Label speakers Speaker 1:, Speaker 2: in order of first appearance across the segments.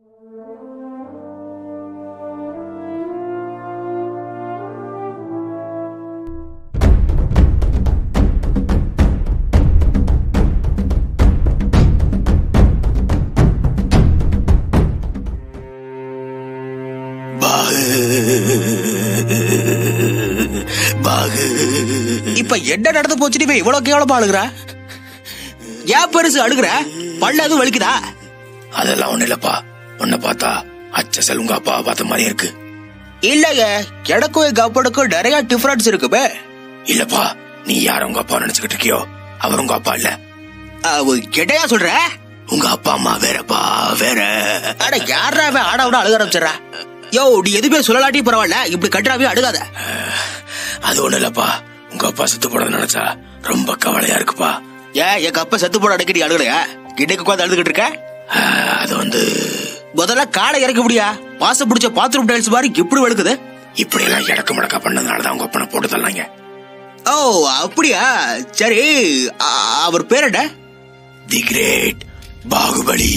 Speaker 1: பாகு பாகு
Speaker 2: இப்ப என்ன நடந்து போச்சுன்னு இவன் இவ்வளவு கேவலமா அழுகுற ஏன் பெருசு அழுகுற பல்ல எதுவும் வலிக்குதா
Speaker 1: அதெல்லாம் ஒண்ணு இல்லப்பா உன்னை பார்த்தா அச்சசல் உங்க அப்பா பார்த்த மாதிரி இருக்கு
Speaker 2: இல்லைங்க எனக்கும் எங்க அப்பனுக்கும் நிறைய டிஃபரன்ஸ் இருக்குமே
Speaker 1: இல்லப்பா நீ யார் உங்க அப்பா நினைச்சுக்கிட்டு இருக்கியோ அவர் உங்க அப்பா இல்ல
Speaker 2: அவ என்னையா சொல்ற
Speaker 1: உங்க அப்பா அம்மா வேறப்பா வேற
Speaker 2: அட யாரா அவன் ஆட விட அழுக ஆரம்பிச்சிடறா யோ நீ எதுவுமே சொல்லலாட்டி பரவாயில்ல இப்படி கட்டுறாவே அழுகாத
Speaker 1: அது ஒண்ணு இல்லப்பா உங்க அப்பா செத்து போனது நினைச்சா ரொம்ப கவலையா இருக்குப்பா
Speaker 2: ஏன் எங்க அப்பா செத்து போட அடிக்கடி அழுகலையா இன்னைக்கு உட்காந்து அழுதுகிட்டு இருக்க
Speaker 1: ஆஹ், அது வந்து
Speaker 2: முதல்ல காலை இறக்க முடியா பாசம் பிடிச்ச பாத்ரூம் டைல்ஸ் மாதிரி இப்படி வெளுக்குது
Speaker 1: இப்படி எல்லாம் இடக்கு முடக்க பண்ணதுனாலதான் உங்க அப்பனை போட்டு தள்ளாங்க
Speaker 2: ஓ அப்படியா சரி அ- அவர் பேர் என்ன
Speaker 1: தி கிரேட் பாகுபலி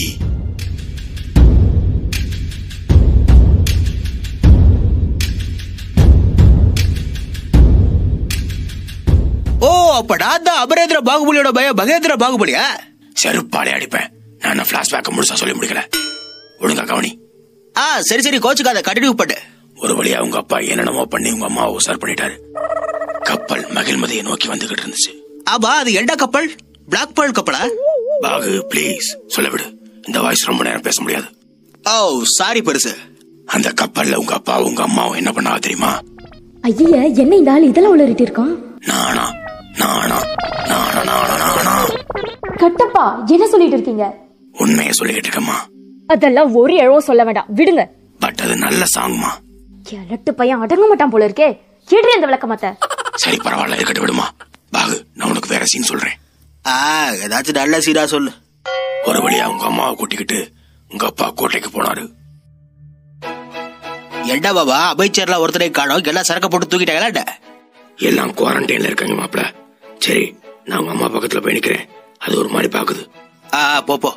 Speaker 2: ஓ அப்ப நான் தான் அபரேந்திர பாகுபலியோட பய மகேந்திர பாகுபலியா
Speaker 1: செருப்பாலே அடிப்பேன் நான் பிளாஷ்பேக்க முழுசா சொல்லி முடிக்கல ஒழுங்கா கவனி
Speaker 2: ஆ சரி சரி கோச்சுக்காத கண்டினியூ பண்ணு
Speaker 1: ஒரு வழியா உங்க அப்பா என்னென்னமோ பண்ணி உங்க அம்மாவை உசார் பண்ணிட்டாரு கப்பல் மகிழ்மதியை நோக்கி வந்துகிட்டு இருந்துச்சு
Speaker 2: ஆமா அது என்ன கப்பல் பிளாக் பேர்ல் கப்பலா
Speaker 1: பாகு ப்ளீஸ் சொல்ல விடு இந்த வாய்ஸ் ரொம்ப நேரம் பேச முடியாது
Speaker 2: ஓ சாரி பெருசு
Speaker 1: அந்த கப்பல்ல உங்க அப்பாவும் உங்க அம்மாவும் என்ன பண்ணாங்க தெரியுமா
Speaker 3: ஐய என்ன இந்த ஆள் இதெல்லாம் உளறிட்டு இருக்கான்
Speaker 1: நானா நானா நானா நானா நானா
Speaker 3: கட்டப்பா என்ன சொல்லிட்டு இருக்கீங்க
Speaker 1: உண்மையை சொல்லிக்கிட்டு இருக்கம்மா
Speaker 3: அதெல்லாம் ஒரு எழவும் சொல்ல வேண்டாம் விடுங்க
Speaker 1: பட் அது நல்ல சாங்மா
Speaker 3: கிழட்டு பையன் அடங்க மாட்டான் போல இருக்கே கேட்டு அந்த விளக்கமாத்த
Speaker 1: சரி பரவாயில்ல இருக்கட்டும் விடுமா பாகு நான் உனக்கு வேற சீன் சொல்றேன்
Speaker 2: ஆ ஏதாச்சும் நல்ல சீரா சொல்லு
Speaker 1: ஒரு வழியா உங்க அம்மாவை கூட்டிக்கிட்டு உங்க அப்பா கோட்டைக்கு போனாரு
Speaker 2: என்ன பாபா அமைச்சர்ல ஒருத்தரை காணோம் எல்லாம் சரக்கு போட்டு தூக்கிட்டாங்களா என்ன?
Speaker 1: எல்லாம் குவாரண்டைன்ல இருக்காங்க மாப்ள சரி நான் உங்க அம்மா பக்கத்துல போய் நிக்கிறேன் அது ஒரு மாதிரி பாக்குது
Speaker 2: ஆ போ போ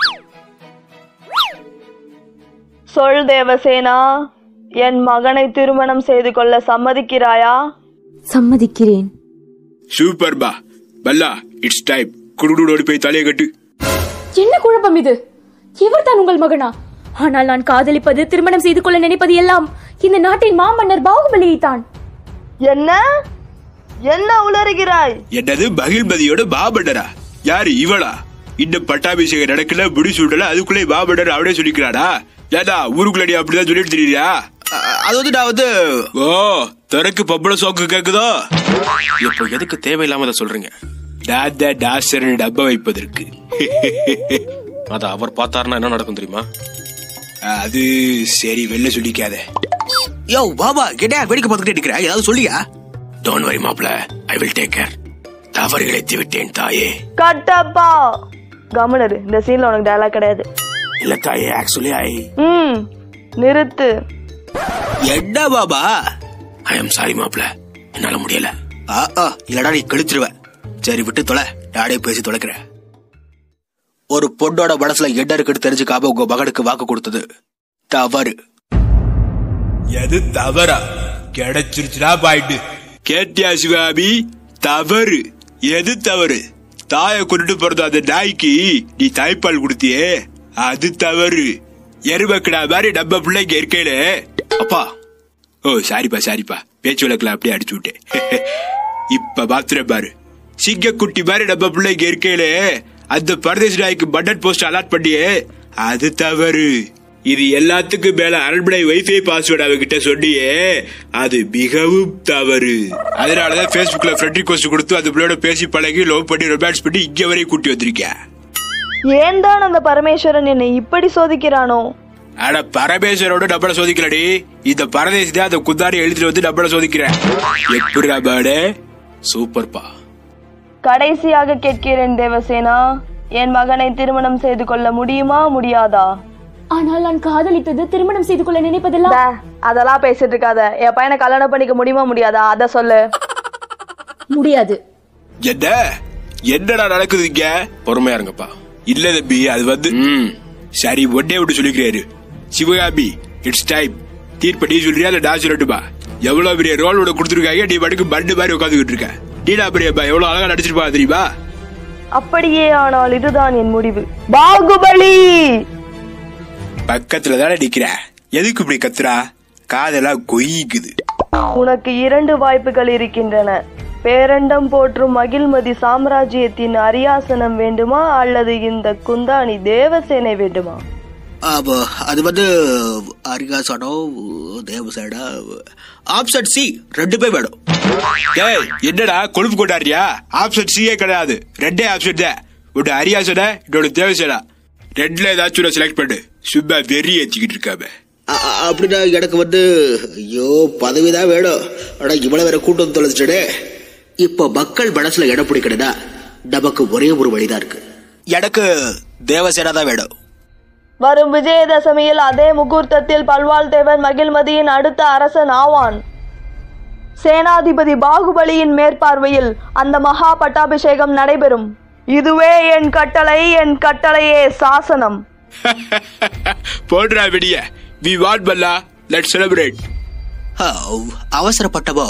Speaker 4: சொல் தேவசேனா என் மகனை திருமணம் செய்து கொள்ள சம்மதிக்கிறாயா
Speaker 3: சம்மதிக்கிறேன்
Speaker 5: சூப்பர் பா பல்லா இட்ஸ் டைம் குடுகுடு ஓடி போய் தலையை கட்டு
Speaker 3: என்ன குழப்பம் இது இவர்தான் உங்கள் மகனா ஆனால் நான் காதலிப்பது திருமணம் செய்து கொள்ள நினைப்பது எல்லாம் இந்த நாட்டின் மாமன்னர் பாகுபலியை தான்
Speaker 4: என்ன என்ன உளறுகிறாய்
Speaker 5: என்னது மகிழ்மதியோட பாபண்டரா யாரு இவளா இன்னும் பட்டாபிஷேகம் நடக்கல முடி சூடல அதுக்குள்ளே பாபண்டர் அவனே சொல்லிக்கிறாடா ஏடா ஊருக்குள்ளடி அப்படிதான் சொல்லிட்டு தெரியுறியா
Speaker 2: ஆ, அது வந்து நான் வந்து
Speaker 5: ஓ தனக்கு பப்பள சோக்கு கேக்குதோ
Speaker 1: இப்போ எதுக்கு தேவையில்லாம அதை சொல்றீங்க
Speaker 5: நான் தான் டாசர் டப்ப வைப்பதற்கு
Speaker 1: அத அவர் பார்த்தாருன்னா என்ன நடக்கும் தெரியுமா
Speaker 5: அது சரி வெளில சொல்லிக்காத
Speaker 2: யோ பாபா என்ன வேடிக்கை பார்த்துக்கிட்டே இருக்கிற ஏதாவது சொல்லியா
Speaker 1: டோன்ட் வரி மாப்ள ஐ வில் டேக் கேர் தவறு இழைத்து விட்டேன் தாயே
Speaker 4: கட்டப்பா கமனரு இந்த சீன்ல உனக்கு டயலாக் கிடையாது
Speaker 1: இல்ல தாயே ஆக்சுவலி ஐ
Speaker 4: ம் நிறுத்து
Speaker 2: என்ன பாபா
Speaker 1: ஐ எம் சாரி மாப்ள என்னால முடியல
Speaker 2: ஆ ஆ இல்லடா நீ கழிச்சிருவ சரி விட்டு தொலை நானே பேசி தொலைக்கிறேன் ஒரு பொண்ணோட மனசுல என்ன இருக்குன்னு தெரிஞ்சுக்காம உங்க மகனுக்கு வாக்கு கொடுத்தது தவறு
Speaker 5: எது தவறா கிடைச்சிருச்சுடா பாயிட்டு கேட்டியா சிவாபி தவறு எது தவறு தாயை கொண்டுட்டு பிறந்த அந்த நாய்க்கு நீ தாய்ப்பால் கொடுத்தியே அது தவறு எருமக்கடா மாதிரி நம்ம பிள்ளைங்க இருக்கையில அப்பா ஓ சாரிப்பா சாரிப்பா பேச்சு வழக்கில் அப்படியே அடிச்சு விட்டேன் இப்ப பாத்துறேன் பாரு சிங்கக்குட்டி மாதிரி நம்ம பிள்ளைங்க இருக்கையில அந்த பரதேசி நாய்க்கு பட்டன் போஸ்ட் அலாட் பண்ணியே அது தவறு இது எல்லாத்துக்கும் மேல அரண்மனை வைஃபை பாஸ்வேர்டு அவகிட்ட சொன்னியே அது மிகவும் தவறு அதனாலதான் Facebookல ஃப்ரெண்ட் ரிக்வஸ்ட் கொடுத்து அந்த பிள்ளையோட பேசி பழகி லவ் பண்ணி ரொமான்ஸ் பண்ணி இங்க வரையும் கூட்டி வந்திருக்கேன்
Speaker 4: ஏன் தான் அந்த பரமேஸ்வரன் என்னை இப்படி சோதிக்கிறானோ
Speaker 5: ஆனா பரமேஸ்வரோட நம்மள சோதிக்கலடி இந்த பரதேசி தான் அந்த குந்தாரி எழுதிட்டு வந்து நம்மள சோதிக்கிறேன் எப்படிடா பாடு
Speaker 1: சூப்பர்ப்பா
Speaker 4: கடைசியாக கேட்கிறேன் தேவசேனா என் மகனை திருமணம் செய்து கொள்ள முடியுமா முடியாதா
Speaker 3: ஆனால் நான் காதலித்தது திருமணம் செய்து கொள்ள நினைப்பதெல்லாம்
Speaker 4: டே, அதெல்லாம் பேசிட்டு இருக்காத என் பையனை கல்யாணம் பண்ணிக்க முடியுமா முடியாதா அத சொல்லு
Speaker 3: முடியாது
Speaker 5: என்ன என்னடா நடக்குது இங்க
Speaker 1: பொறுமையா இருங்கப்பா
Speaker 5: இல்ல தம்பி அது வந்து
Speaker 1: ம்
Speaker 5: சரி ஒன்னே விட்டு சொல்லிக்கிறாரு சிவகாபி இட்ஸ் டைம் தீர்ப்ப நீ சொல்றியா இல்ல நான் சொல்லட்டுமா எவ்வளவு பெரிய ரோல் உனக்கு கொடுத்துருக்காங்க நீ படுக்கு பண்டு மாதிரி உட்காந்துக்கிட்டு இருக்க நீடா பெரியப்பா எவ்வளவு அழகா நடிச்சிருப்பா தெரியுமா
Speaker 4: அப்படியே ஆனால் இதுதான் என் முடிவு பாகுபலி
Speaker 5: பக்கத்துல தானே நிக்கிற எதுக்கு இப்படி கத்துறா காதெல்லாம் கொய்க்குது
Speaker 4: உனக்கு இரண்டு வாய்ப்புகள் இருக்கின்றன பேரண்டம் போற்றும் மகிழ்மதி சாம்ராஜ்யத்தின் அரியாசனம் வேண்டுமா அல்லது இந்த குந்தாணி தேவசேனை வேண்டுமா
Speaker 2: அப்போ அது வந்து அரிகாசனோ தேவசேனா ஆப்ஷன் சி ரெண்டு பேர் வேணும்
Speaker 5: டேய் என்னடா கொழுப்பு கொண்டாடுறியா ஆப்ஷன் சியே கிடையாது ரெண்டே ஆப்ஷன் தான் ஒன்னு அரியாசன இன்னொன்னு தேவசேனா ரெண்டுல ஏதாச்சும் ஒன்று செலக்ட் பண்ணு சும்மா வெறி ஏத்திக்கிட்டு இருக்காம
Speaker 2: அ- அ- அப்படின்னா எனக்கு வந்து ஐயோ பதவி தான் வேணும் ஆனா இவ்வளவு வேற கூட்டம் தொலைச்சிட்டே இப்போ மக்கள் மனசுல இடம் பிடிக்கணும்னா நமக்கு ஒரே ஒரு வழிதான் இருக்கு எனக்கு தேவசேனா தான் வேணும்
Speaker 4: வரும் விஜயதசமியில் அதே முகூர்த்தத்தில் பல்வாள் தேவன் மகிழ்மதியின் அடுத்த அரசன் ஆவான் சேனாதிபதி பாகுபலியின் மேற்பார்வையில் அந்த மகா பட்டாபிஷேகம் நடைபெறும் இதுவே என் கட்டளை என் கட்டளையே சாசனம்
Speaker 5: போடுறா வெடிய வி வாட் பல்லா லெட் செலிப்ரேட்
Speaker 2: ஹவ், அவசரப்பட்டவோ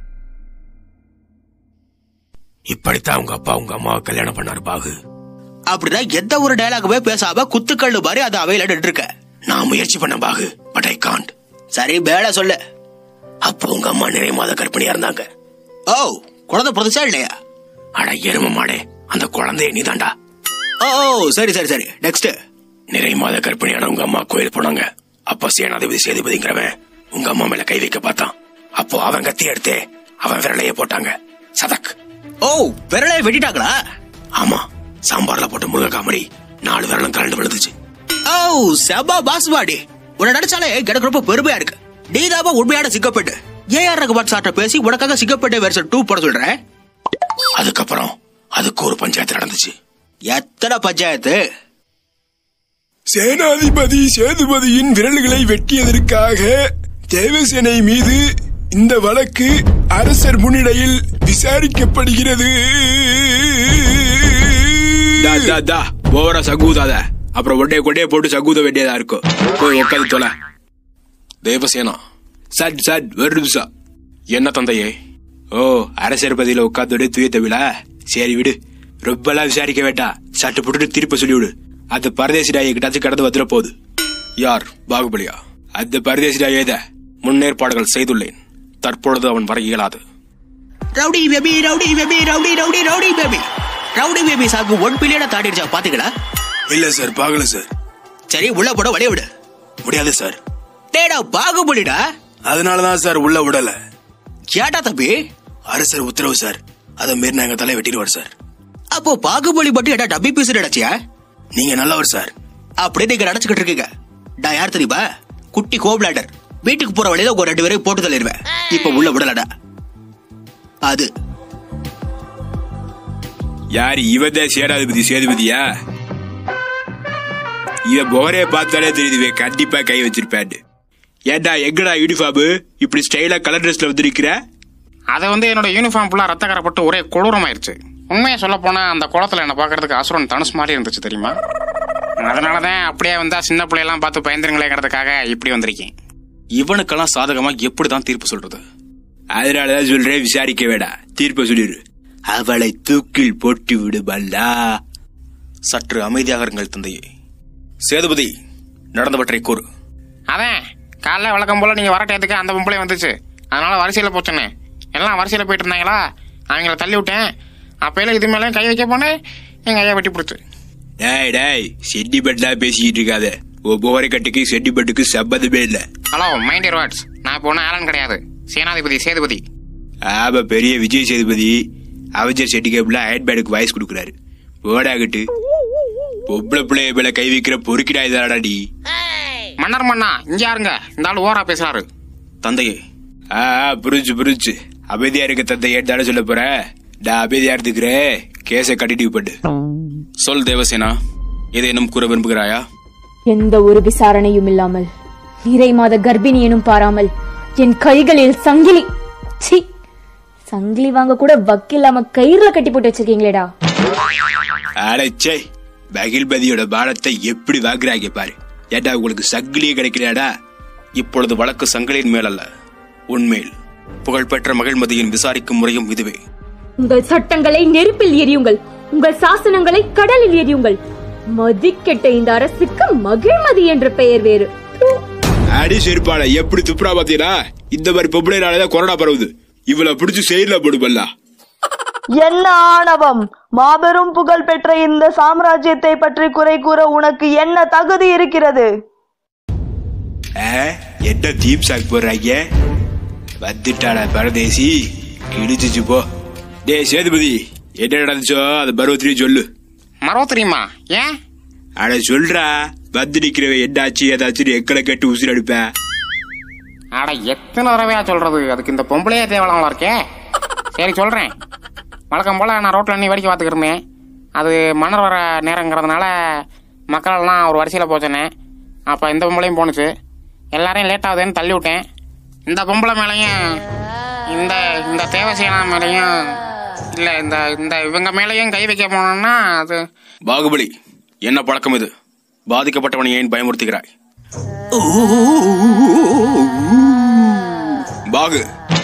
Speaker 1: இப்படித்தான் உங்க அப்பா உங்க அம்மாவை கல்யாணம் பண்ணாரு பாகு
Speaker 2: அப்படின்னா எந்த ஒரு டயலாகுமே பேசாம குத்துக்கல்லு மாதிரி அது அவையில நின்று இருக்க
Speaker 1: நான் முயற்சி பண்ண பாகு பட் ஐ காண்ட்
Speaker 2: சரி மேல சொல்லு
Speaker 1: அப்போ உங்க அம்மா நிறைய மாத கர்ப்பிணியா இருந்தாங்க
Speaker 2: ஓ குழந்தை பிறந்துச்சா இல்லையா
Speaker 1: அட எரும மாடே அந்த குழந்தைய நீதாண்டா
Speaker 2: ஓ ஓ, சரி சரி சரி நெக்ஸ்ட்
Speaker 1: நிறைய மாத கர்ப்பிணியான உங்க அம்மா கோயில் போனாங்க அப்ப சேனாதிபதி சேதுபதிங்கிறவன் உங்க அம்மா மேல கை வைக்க பார்த்தான் அப்போ அவன் கத்தி எடுத்து அவன் விரலைய போட்டாங்க சதக்
Speaker 2: ஓ விரலைய வெட்டிட்டாங்களா
Speaker 1: ஆமா சாம்பார்ல போட்ட முருங்கக்காய் மாதிரி நாலு விரலும் கலண்டு விழுந்துச்சு
Speaker 2: ஓ செபா பாஸ்வாடி உன்னை நடிச்சாலே எனக்கு ரொம்ப பெருமையா இருக்கு நீதாபா உண்மையான சிங்கப்பெட்டு ஏஆர் ரகுமான் சார்ட்ட பேசி உனக்காக சிங்கப்பேட்டை வெர்ஷன் டூ போட சொல்றேன்
Speaker 1: அதுக்கப்புறம் அதுக்கு ஒரு பஞ்சாயத்து நடந்துச்சு
Speaker 2: எத்தனை பஞ்சாயத்து
Speaker 5: சேனாதிபதி சேதுபதியின் விரல்களை வெட்டியதற்காக தேவசேனை மீது இந்த வழக்கு அரசர் முன்னிலையில் விசாரிக்கப்படுகிறது ஓவரா சகூதாத அப்புறம் ஒட்டே கொண்டே போட்டு சகூத வேண்டியதா இருக்கும் போய் உட்காந்து தொலை தேவசேனா சட் சட் ஒரு நிமிஷம் என்ன தந்தையே ஓ அரசர் பதில உட்காந்து தூய தவிழா சரி விடு ரொம்பலாம் விசாரிக்க வேண்டாம் சட்டு போட்டுட்டு திருப்ப சொல்லி விடு அந்த பரதேசி நாயை கிட்டாச்சும் கடந்து வந்துட போகுது யார் பாகுபலியா அந்த பரதேசி நாய் ஏத முன்னேற்பாடுகள் செய்துள்ளேன் தற்பொழுது அவன் வர இயலாது
Speaker 2: rowdy baby rowdy baby rowdy rowdy rowdy baby rowdy baby சாக்கு ஒன் பில்லியனை தாண்டிடுச்சா பாத்தீங்களா
Speaker 5: இல்ல சார் பாக்கல சார்
Speaker 2: சரி உள்ள போட வழிய விடு
Speaker 5: முடியாது சார்
Speaker 2: டேடா பாகுபலிடா
Speaker 5: அதனாலதான் சார் உள்ள விடல
Speaker 2: கேட்டா தம்பி
Speaker 5: அரசர் உத்தரவு சார் அதை மீறி எங்க தலை வெட்டிடுவார் சார்
Speaker 2: அப்போ பாகுபலி மட்டும் என்ன டப்பி பீஸ் நினைச்சியா
Speaker 5: நீங்க நல்லவர் சார்
Speaker 2: அப்படியே நீங்க நினைச்சுக்கிட்டு இருக்கீங்க நான் யார் தெரியுமா குட்டி கோபிளாண்டர் வீட்டுக்கு போற வழியில ஒரு ரெண்டு பேரையும் போட்டு தள்ளிடுவேன் இப்ப உள்ள விடலடா அது
Speaker 5: யாரு இவன் சேனாதிபதி சேதுபதியா இவன் போரே பார்த்தாலே தெரியுது இவன் கண்டிப்பா கை வச்சிருப்பேன்னு ஏண்டா எங்கடா யூனிஃபார்ம் இப்படி ஸ்டைலா கலர் ட்ரெஸ்ல வந்து நிக்கிற
Speaker 6: அது வந்து என்னோட யூனிஃபார்ம் ஃபுல்லாக ரத்தக்கரப்பட்டு ஒரே கொடூரமாயிருச்சு உண்மையை சொல்ல போனா அந்த குளத்துல என்ன பார்க்கறதுக்கு அசுரன் தனுஷ் மாதிரி இருந்துச்சு தெரியுமா அதனால தான் அப்படியே வந்தா சின்ன பிள்ளையெல்லாம் பார்த்து பயந்துருங்களேங்கிறதுக்காக இப்படி வந்திருக்கேன்
Speaker 7: இவனுக்கெல்லாம் சாதகமா எப்படிதான் தீர்ப்பு சொல்றது
Speaker 5: அதனாலதான் சொல்றேன் விசாரிக்க வேடா தீர்ப்ப சொல்லிடு அவளை தூக்கில் போட்டு விடு பல்லா
Speaker 7: சற்று அமைதியாக இருங்கள் தந்தையே சேதுபதி நடந்தவற்றை கூறு
Speaker 6: அதான் காலைல வழக்கம் போல நீங்க வர டயத்துக்கு அந்த பொம்பளை வந்துச்சு அதனால வரிசையில் போச்சேனே எல்லாம் வரிசையில் போயிட்டு இருந்தாங்களா அவங்கள தள்ளி விட்டேன் அப்பையில இது மேலே கை வைக்க போனேன் எங்க ஐயா வெட்டி பிடிச்சு
Speaker 5: டேய் டேய் சென்டிமெண்ட்லாம் பேசிக்கிட்டு இருக்காத உன் போரை கட்டுக்கு சென்டிமெண்ட்டுக்கு சம்பந்தமே இல்ல
Speaker 6: ஹலோ மைண்ட் யூர் வேர்ட்ஸ் நான் இப்போ ஒன்றும் ஆலன் கிடையாது சேனாதிபதி சேதுபதி
Speaker 5: ஆமா பெரிய விஜய் சேதுபதி அவஞ்சர் செட்டிகேப்ல அயன்மேனுக்கு வாய்ஸ் கொடுக்குறாரு ஓடாகட்டு பொம்பளை பிள்ளைய மேல கை வைக்கிற பொறுக்கிடா இதாடா நீ
Speaker 6: மன்னர் மன்னா இங்க யாருங்க இந்த ஆள் ஓரா பேசுறாரு
Speaker 7: தந்தையே
Speaker 5: ஆ ஆ, புரிஞ்சு புரிஞ்சு அமைதியா இருக்க தந்தை ஏன் சொல்ல போற நான் அமைதியா இருந்துக்கிறேன் கேஸை கண்டினியூ பண்ணு
Speaker 7: சொல் தேவசேனா ஏதேனும் கூற விரும்புகிறாயா
Speaker 3: எந்த ஒரு விசாரணையும் இல்லாமல் நிறை மாத கர்ப்பிணி எனும் பாராமல் என் கைகளில் சங்கிலி சி சங்கிலி வாங்க கூட வக்கில்லாம கயிறுல கட்டி போட்டு வச்சிருக்கீங்களேடா
Speaker 5: அடைச்சே மகிழ்மதியோட பானத்தை எப்படி வாங்குறாங்க பாரு ஏடா உங்களுக்கு சங்கிலியே கிடைக்கலையாடா
Speaker 7: இப்பொழுது வழக்கு சங்கிலியின் மேல் அல்ல உன்மேல் புகழ்பெற்ற மகிழ்மதியின் விசாரிக்கும் முறையும் இதுவே
Speaker 3: உங்கள் சட்டங்களை நெருப்பில் எரியுங்கள் உங்கள் சாசனங்களை கடலில் எரியுங்கள் மதிக்கெட்ட இந்த அரசுக்கு மகிழ்மதி என்ற பெயர் வேறு தூ.
Speaker 5: அடி செருப்பால எப்படி துப்புரா பாத்தீங்களா இந்த மாதிரி பொம்பளைனாலதான் கொரோனா பரவுது இவள பிடிச்சு செயல போடுபல்லா
Speaker 4: என்ன ஆணவம் மாபெரும் புகழ் பெற்ற இந்த சாம்ராஜ்யத்தை பற்றி குறை கூற உனக்கு என்ன தகுதி இருக்கிறது
Speaker 5: என்ன தீப் சாக் போடுறாங்க வந்துட்டாடா பரதேசி கிழிச்சிச்சு போ டேய் சேதுபதி என்ன நடந்துச்சோ அதை பருவத்திலேயே சொல்லு
Speaker 6: மரம் தெரியுமா ஏன்
Speaker 5: அட சொல்றா வந்து நிக்கிறவன் என்னாச்சு ஏதாச்சும் எக்கலை கட்டி உசுறு அடிப்பேன்
Speaker 6: அட எத்தனை தடவையா சொல்றது அதுக்கு இந்த பொம்பளையே தேவலாமலா இருக்கே சரி சொல்றேன் வழக்கம் போல நான் ரோட்ல நீ வேடிக்கை பார்த்துக்கிருந்தேன் அது மணல் வர நேரங்கிறதுனால மக்கள் எல்லாம் ஒரு வரிசையில் போச்சனே அப்போ இந்த பொம்பளையும் போணுச்சு எல்லாரையும் லேட் ஆகுதுன்னு தள்ளி விட்டேன் இந்த பொம்பளை மேலேயும் இந்த இந்த தேவசேனா மேலேயும் இல்லை இந்த இந்த இவங்க மேலேயும் கை வைக்க போனோம்னா அது
Speaker 7: பாகுபலி என்ன பழக்கம் இது பாதிக்கப்பட்டவனை ஏன் பயமுறுத்துகிறாய்
Speaker 5: பாகு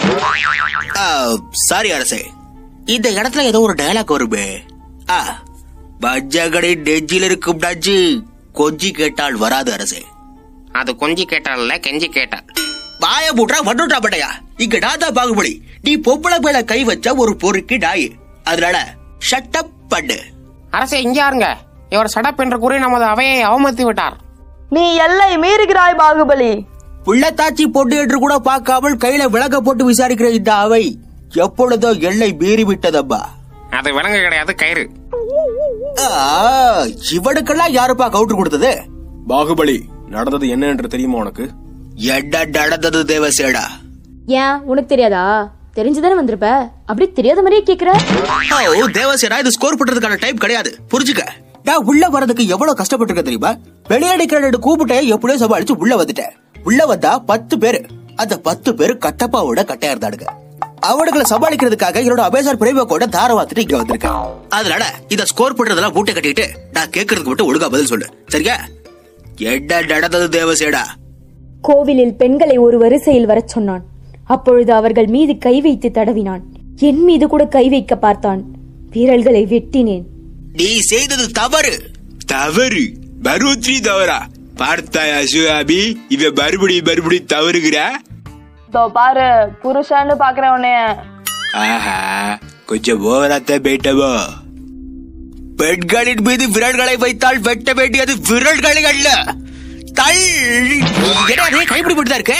Speaker 2: சாரி அரசே இந்த இடத்துல ஏதோ ஒரு டயலாக் வருமே ஆ பஜ்ஜகடை நெஞ்சில் இருக்கும் நஞ்சு கொஞ்சி கேட்டால் வராது அரசே
Speaker 6: அது கொஞ்சி கேட்டால கெஞ்சி கேட்டால்
Speaker 2: வாய மூட்டா வந்துட்டா பட்டையா இங்க நாதா பாகுபலி நீ பொம்பளை மேல கை வச்ச ஒரு பொறுக்கி நாய் அதனால ஷட்டப் பண்ணு
Speaker 6: அரசே இங்கே யாருங்க இவர் சடப் என்று கூறி நமது அவையை அவமதித்து விட்டார்
Speaker 4: நீ எல்லை மீறுகிறாய் பாகுபலி
Speaker 2: புள்ளத்தாச்சி பொண்ணு என்று கூட பார்க்காமல் கையில விளக்க போட்டு விசாரிக்கிற இந்த அவை எப்பொழுதோ எல்லை மீறி விட்டதம்மா
Speaker 6: அது விலங்கு கிடையாது கயிறு
Speaker 2: ஆ, இவனுக்கெல்லாம் யாருப்பா கவுண்டர் கொடுத்தது
Speaker 7: பாகுபலி நடந்தது என்ன என்று தெரியுமா உனக்கு
Speaker 2: என்ன நடந்தது தேவசேடா
Speaker 3: ஏன் உனக்கு தெரியாதா தெரிஞ்சுதானே வந்திருப்ப அப்படி தெரியாத மாதிரியே கேக்குற
Speaker 2: ஓ தேவசேனா இது ஸ்கோர் பண்றதுக்கான டைம் கிடையாது புரிஞ்சுக்க நான் உள்ள வரதுக்கு எவ்வளவு கஷ்டப்பட்டிருக்க தெரியுமா வெளியடிக்கிற கூப்பிட்டேன் எப்படியோ சமாளிச்சு உள்ள வந்துட்டேன் உள்ள வந்தா பத்து பேரு அந்த பத்து பேரு கட்டப்பாவோட கட்டையா இருந்தானுங்க அவனுங்களை சமாளிக்கிறதுக்காக என்னோட அபேசார் பிரேம கூட தார வாத்துட்டு இங்க வந்திருக்கேன் அதனால இத ஸ்கோர் பண்றதெல்லாம் மூட்டை கட்டிட்டு நான் கேட்கறதுக்கு மட்டும் ஒழுங்கா பதில் சொல்லு சரியா என்ன நடந்தது தேவசேடா
Speaker 3: கோவிலில் பெண்களை ஒரு வரிசையில் வரச் சொன்னான் அப்பொழுது அவர்கள் மீது கை வைத்து தடவினான் என் மீது கூட கை வைக்க பார்த்தான் விரல்களை வெட்டினேன்
Speaker 2: நீ செய்தது தவறு
Speaker 5: தவறு பருவத்திரி தவறா பார்த்தாயா சிவாபி இவ மறுபடி மறுபடி தவறுகிற
Speaker 4: இதோ பாரு புருஷன்னு பாக்குறேன் உன்னைய
Speaker 5: ஆஹா கொஞ்சம் ஓவராத்த போயிட்டவோ
Speaker 2: பெண்களின் மீது விரல்களை வைத்தால் வெட்ட வேண்டியது விரல்களை அல்ல தள் என்ன கைப்பிடி மட்டும் இருக்கு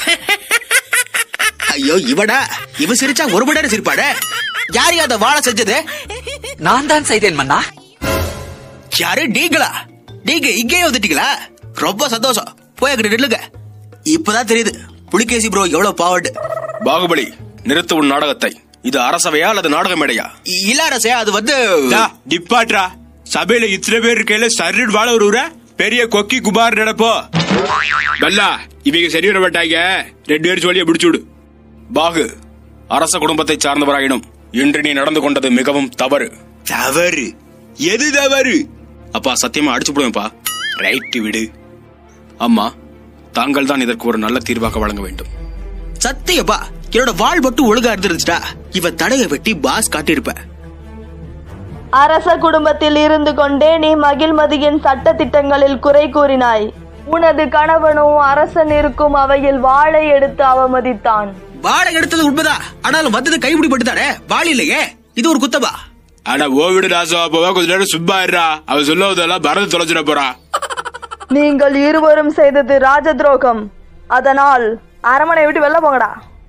Speaker 2: ஐயோ இவடா இவ சிரிச்சா ஒரு மணி நேரம் சிரிப்பாட யார் அந்த வாழை செஞ்சது
Speaker 8: நான் தான் செய்தேன் மன்னா
Speaker 2: யாரு நீங்களா நீங்க இங்கேயே வந்துட்டீங்களா ரொம்ப சந்தோஷம் போய் அங்கிட்டு நில்லுங்க இப்பதான் தெரியுது புலிகேசி ப்ரோ எவ்வளவு பாவட்டு
Speaker 7: பாகுபலி நிறுத்து உன் நாடகத்தை இது அரசவையா அல்லது நாடக மேடையா
Speaker 2: இல்ல அரசே அது வந்து
Speaker 5: டா, நிப்பாட்றா சபையில இத்தனை பேர் இருக்கையில சர்ன்னு வாழ வருவுற பெரிய கொக்கி குமார் நடப்போ பல்லா இவங்க சரி வர மாட்டாங்க ரெண்டு பேரும் சொல்லிய முடிச்சு விடு
Speaker 7: பாகு அரச குடும்பத்தை சார்ந்தவராயினும் இன்று நீ நடந்து கொண்டது மிகவும் தவறு
Speaker 5: தவறு எது தவறு
Speaker 7: அப்பா சத்தியமா அடிச்சு போடுவேன்ப்பா
Speaker 5: ரைட்டு விடு
Speaker 7: அம்மா தாங்கள் தான் இதற்கு ஒரு நல்ல தீர்வாக வழங்க வேண்டும்
Speaker 2: சத்தியப்பா என்னோட வாள் மட்டும் ஒழுங்கா இருந்துருச்சுடா இவன் தடைய வெட்டி பாஸ் காட்டியிருப்ப
Speaker 4: அரச குடும்பத்தில் இருந்து கொண்டே நீ மகிழ்மதியின் சட்ட திட்டங்களில் குறை கூறினாய் உனது கணவனும் அரசன் இருக்கும் அவையில் வாளை எடுத்து அவமதித்தான்
Speaker 2: வாழை எடுத்தது உண்மைதான் ஆனாலும் வந்தது கைப்பிடி பட்டுதானே வாள் இல்லையே இது ஒரு குத்தமா
Speaker 5: ஆனா ஓ வீடு நாசமா போவா கொஞ்ச நேரம் சும்மா இருடா அவ சொல்லுவதெல்லாம் பரத தொலைச்சிட போறா
Speaker 4: நீங்கள் இருவரும் செய்தது ராஜ துரோகம் அதனால் அரமனை விட்டு வெளில போங்கடா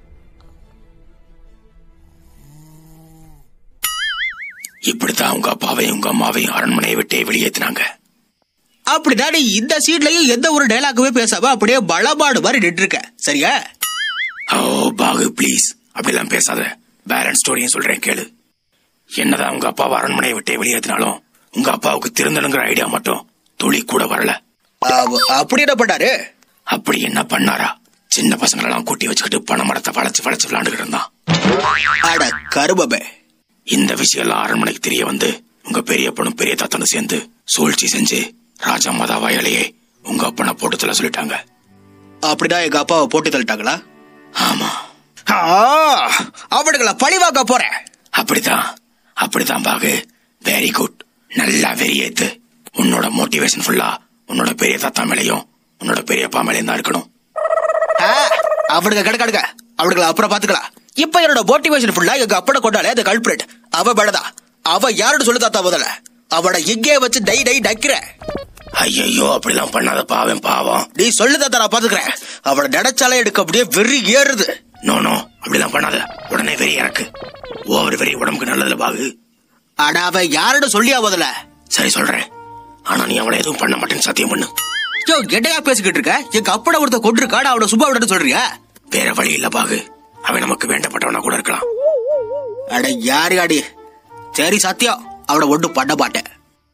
Speaker 1: இப்படித்தான் உங்க அப்பாவையும் உங்க அம்மாவையும் அரண்மனையை விட்டே வெளியேத்தினாங்க
Speaker 2: அப்படிதான் நீ இந்த சீட்லயும் எந்த ஒரு டைலாக்குமே பேசாம அப்படியே பலபாடு மாதிரி நின்று இருக்க சரியா
Speaker 1: ஓ பாகு ப்ளீஸ் அப்படிலாம் பேசாத பேரண்ட் ஸ்டோரியும் சொல்றேன் கேளு என்னதான் உங்க அப்பாவை அரண்மனையை விட்டே வெளியேத்தினாலும் உங்க அப்பாவுக்கு திருந்தணுங்கிற ஐடியா மட்டும் துளி கூட வரல
Speaker 2: அவ- அப்படி என்ன பண்ணாரு
Speaker 1: அப்படி என்ன பண்ணாரா சின்ன பசங்களெல்லாம் கூட்டி வச்சுக்கிட்டு பண மரத்தை வளைச்சு வளைச்சு விளையாண்டுகிட்டு இருந்தான்
Speaker 2: அட கருமமே
Speaker 1: இந்த விஷயம் எல்லாம் அரண்மனைக்கு தெரிய வந்து உங்க பெரிய பொண்ணும் பெரிய தாத்தனும் சேர்ந்து சூழ்ச்சி செஞ்சு ராஜா மதா வயலையே உங்க அப்பனை போட்டு தள்ள சொல்லிட்டாங்க
Speaker 2: அப்படிதான் எங்க அப்பாவை போட்டு தள்ளிட்டாங்களா
Speaker 1: ஆமா
Speaker 2: ஆ, அவனுங்களை பழிவாக்க போறேன்
Speaker 1: அப்படிதான் அப்படிதான் பாகு வெரி குட் நல்லா வெறியேத்து உன்னோட மோட்டிவேஷன் ஃபுல்லா உன்னோட பெரிய தாத்தா மேலையும் உன்னோட பெரியப்பா மேலையும் தான் இருக்கணும்
Speaker 2: ஆ, அவனுங்க கிடக்காடுங்க அவனுங்களை அப்புறம் பாத்துக்கலாம் இப்ப என்னோட மோட்டிவேஷன் ஃபுல்லா எங்க அப்பனை கொண்டாலே அந்த கல்பிரேட் அவ பேடதா அவ யாருன்னு சொல்லு தாத்தா முதல்ல அவனை இங்கே வச்சு டை டை டக்கிற
Speaker 1: ஐயோ அப்படிலாம் பண்ணாத பாவம் பாவம்
Speaker 2: நீ சொல்லு தாத்தா நான் பாத்துக்கிறேன் அவனை நினைச்சாலே எடுக்க அப்படியே வெறி ஏறுது
Speaker 1: நோ நோ அப்படிலாம் பண்ணாத உடனே வெறி எனக்கு ஓவர் வெறி உடம்புக்கு நல்லதுல பாகு
Speaker 2: ஆனா அவன் யாருன்னு சொல்லியா முதல்ல
Speaker 1: சரி சொல்றேன் ஆனா நீ அவளை எதுவும் பண்ண மாட்டேன்னு சத்தியம் பண்ணு
Speaker 2: யோ என்னையா பேசிக்கிட்டு இருக்க எங்க அப்பனை ஒருத்த கொண்டிருக்காடு அவனை சும்மா விடன்னு சொல்றியா
Speaker 1: வேற வழி இல்ல பாகு அவன் நமக்கு வேண்டப்பட்டவனா கூட இருக்கலாம்
Speaker 2: அட யாரு அடி சரி சத்தியம் அவனை ஒன்றும் பண்ண மாட்டேன்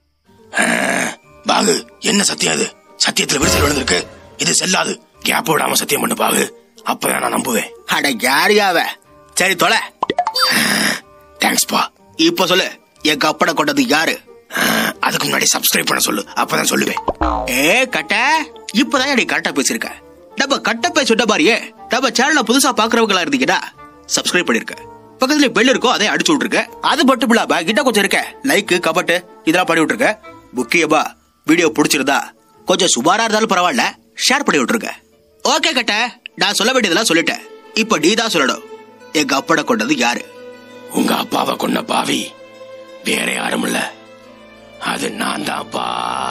Speaker 1: பாகு என்ன சத்தியம் அது சத்தியத்துல விரிசல் விழுந்திருக்கு இது செல்லாது கேப் விடாம சத்தியம் பண்ணு பாகு அப்பதான் நான் நம்புவேன்
Speaker 2: அட யாரு அவன் சரி தொலை
Speaker 1: தேங்க்ஸ் பா
Speaker 2: இப்ப சொல்லு எங்க அப்பனை கொண்டது யாரு
Speaker 1: அஹ், அதுக்கு முன்னாடி சப்ஸ்கிரைப் பண்ண சொல்லு அப்பதான் சொல்லுவேன்
Speaker 2: ஏ கட்ட இப்பதான் நீ கரெக்டா பேசிருக்க நம்ம கட்ட பேச சொன்ன மாதிரியே நம்ம சேனல்ல புதுசா பாக்குறவங்களா இருந்தீங்கன்னா சப்ஸ்கிரைப் பண்ணிருக்க பக்கத்துல பெல் இருக்கும் அதை அடிச்சு விட்டுருக்க அது மட்டும் இல்லாம கிட்ட கொஞ்சம் இருக்க லைக் கமெண்ட் இதெல்லாம் பண்ணி விட்டுருக்க முக்கியமா வீடியோ பிடிச்சிருந்தா கொஞ்சம் சுமாரா இருந்தாலும் பரவாயில்ல ஷேர் பண்ணி விட்டுருங்க ஓகே கட்ட நான் சொல்ல வேண்டியதெல்லாம் சொல்லிட்டேன் இப்ப நீ தான் சொல்லணும் எங்க அப்பனை கொண்டது யாரு
Speaker 1: உங்க அப்பாவை கொண்ட பாவி வேற யாரும் இல்ல அது நான் தான்ப்பா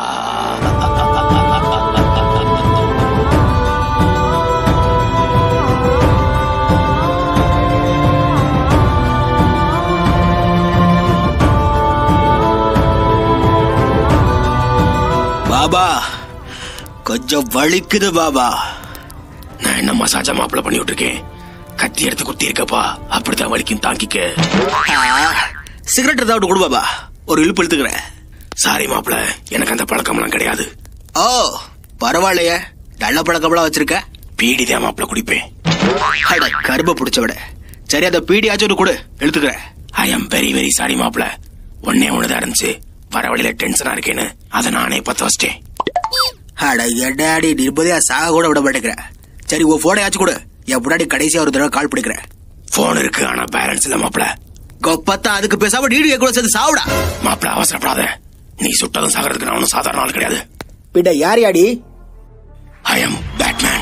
Speaker 2: பாபா கொஞ்சம் வலிக்குது பாபா
Speaker 1: நான் என்ன மசாஜா மாப்பிள பண்ணி விட்டுருக்கேன் கத்தி எடுத்து குத்தி இருக்கப்பா அப்படித்தான் வலிக்கும் தாங்கிக்க
Speaker 2: சிகரெட் ஏதாவது கொடு பாபா ஒரு இழுப்பு இழுத்துக்கிறேன்
Speaker 1: சாரி மாப்பிள எனக்கு அந்த பழக்கம்லாம் கிடையாது
Speaker 2: ஓ பரவாயில்லையே நல்ல பழக்கம்லாம் வச்சிருக்க
Speaker 1: பீடிதான் மாப்பிள குடிப்பேன்
Speaker 2: அட கரும்ப பிடிச்சவட சரி அந்த பீடியாச்சும் ஒன்று கொடு எழுத்துக்கிறேன்
Speaker 1: I am very very sorry மாப்பிள ஒன்னே ஒண்ணுதான் இருந்துச்சு வர வழியில டென்ஷனா இருக்கேன்னு அதை நானே பத்த வச்சிட்டேன்
Speaker 2: அட என்னாடி நிம்மதியா சாக கூட விட மாட்டேங்கிற சரி உன் போனையாச்சும் கொடு என் முன்னாடி கடைசியா ஒரு தடவை கால் பண்ணிக்கிறேன்
Speaker 1: போன் இருக்கு ஆனா பேலன்ஸ் இல்ல மாப்பிள
Speaker 2: கொப்பத்தா அதுக்கு பேசாம நீடு கூட சேர்ந்து சாவுடா
Speaker 1: மாப்பிள அவசரப்படாத நீ சுட்டதும் சாகிறதுக்கு நான் ஒன்றும் சாதாரண ஆள் கிடையாது
Speaker 2: பின்ன யார் யாடி
Speaker 1: ஐ எம் பேட்மேன்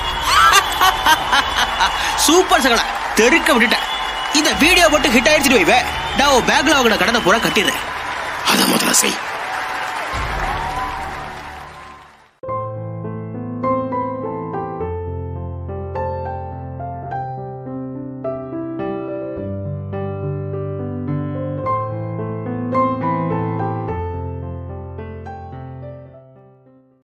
Speaker 2: சூப்பர் சகல தெருக்க விட்டுட்டேன் இந்த வீடியோ மட்டும் ஹிட் ஆயிடுச்சு வைவே நான் உன் பேக்ல வாங்கின கடனை பூரா கட்டிடுறேன்
Speaker 1: அதை முதல்ல செய்